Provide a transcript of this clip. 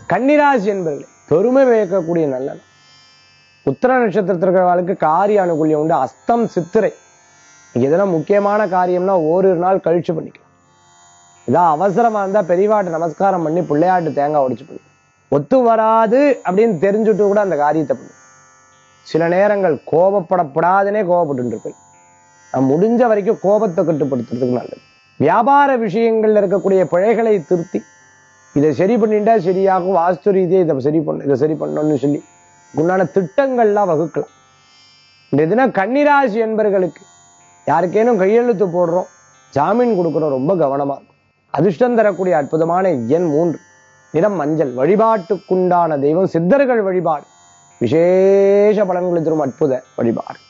கன்னிராசி என்பவர்களே பெருமை வைக்கக்கூடிய நல்ல நாள். உத்திர நட்சத்திரத்தில் இருக்கிறவர்களுக்கு காரிய அனுகூல்யம் உண்டு அஸ்தம் சித்திரை இதெல்லாம் முக்கியமான காரியம்னா ஓரிரு நாள் கழிச்சு பண்ணிக்கலாம் இதான் அவசரமா இருந்தா பெரியவாட்டு நமஸ்காரம் பண்ணி பிள்ளையாட்டு தேங்காய் உடைச்சு பண்ணி ஒத்து வராது அப்படின்னு தெரிஞ்சுட்டு கூட அந்த காரியத்தை பண்ணு சில நேரங்கள் கோபப்படப்படாதுனே கோபப்பட்டு இருப்பேன் நான் முடிஞ்ச வரைக்கும் கோபத்தை கட்டுப்படுத்துறதுக்கு நல்லது வியாபார விஷயங்கள்ல இருக்கக்கூடிய பிழைகளை திருத்தி இதை சரி பண்ணிட்டா சரியாகும் வாஸ்து ரீதியா இதை சரி பண்ண இதை சரி பண்ணணும்னு சொல்லி உண்டான திட்டங்கள்லாம் வகுக்கலாம் இந்த தினம் கன்னிராசி என்பர்களுக்கு யாருக்கேனும் கையெழுத்து போடுறோம் ஜாமீன் கொடுக்குறோம் ரொம்ப கவனமா இருக்கும் அதிர்ஷ்டம் தரக்கூடிய அற்புதமான எண் மூன்று நிறம் மஞ்சள் வழிபாட்டுக்குண்டான தெய்வம் சித்தர்கள் வழிபாடு விசேஷ பலன்களை தரும் அற்புத வழிபாடு